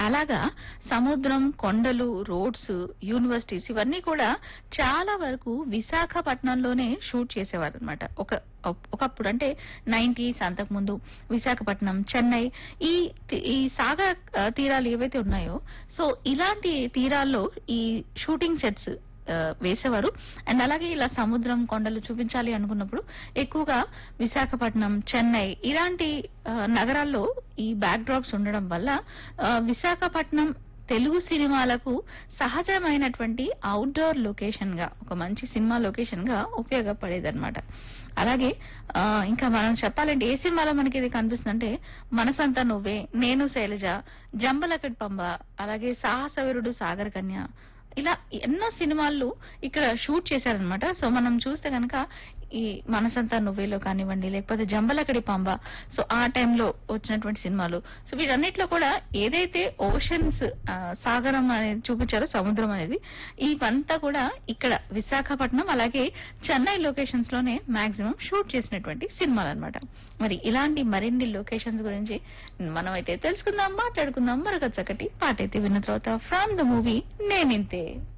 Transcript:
అలాగా సముద్రం కొండలు రోడ్స్ యూనివర్సిటీస్ ఇవన్నీ కూడా చాలా వరకు విశాఖపట్నంలోనే షూట్ చేసేవారు అనమాట ఒక ఒకప్పుడు అంటే నైన్టీస్ అంతకుముందు విశాఖపట్నం చెన్నై ఈ ఈ సాగర్ ఆ, తీరాలు ఏవైతే ఉన్నాయో సో ఇలాంటి తీరాల్లో ఈ షూటింగ్ సెట్స్ ఆ, వేసేవారు అండ్ అలాగే ఇలా సముద్రం కొండలు చూపించాలి అనుకున్నప్పుడు ఎక్కువగా విశాఖపట్నం చెన్నై ఇలాంటి ఆ, నగరాల్లో ఈ బ్యాక్ డ్రాప్స్ ఉండడం వల్ల ఆ, విశాఖపట్నం తెలుగు సినిమాలకు సహజమైనటువంటి అవుట్డోర్ లొకేషన్ గా ఒక మంచి సినిమా లొకేషన్ గా ఉపయోగపడేది అనమాట అలాగే ఆ, ఇంకా మనం చెప్పాలంటే ఏ సినిమాలో మనకి ఇది కనిపిస్తుందంటే మనసంతా నువ్వే నేను శైలజ జంబలకడ్ పంబ అలాగే సాహసవీరుడు సాగర్ కన్య ఇలా ఎన్నో సినిమాలు ఇక్కడ షూట్ చేశారనమాట సో మనం చూస్తే కనుక ఈ మనసంతా నువ్వేలో కానివ్వండి లేకపోతే జంబలకడి పంబ సో ఆ టైంలో వచ్చినటువంటి సినిమాలు సో వీటన్నిటిలో కూడా ఏదైతే ఓషన్స్ సాగరం అనేది చూపించారో సముద్రం అనేది ఇవంతా కూడా ఇక్కడ విశాఖపట్నం అలాగే చెన్నై లొకేషన్స్ లోనే మాక్సిమం షూట్ చేసినటువంటి సినిమాలు అన్నమాట మరి ఇలాంటి మరిన్ని లొకేషన్స్ గురించి మనం అయితే తెలుసుకుందాం మాట్లాడుకుందాం మరొక చక్కటి పాట అయితే విన్న తర్వాత ఫ్రమ్ ద మూవీ నేనింతే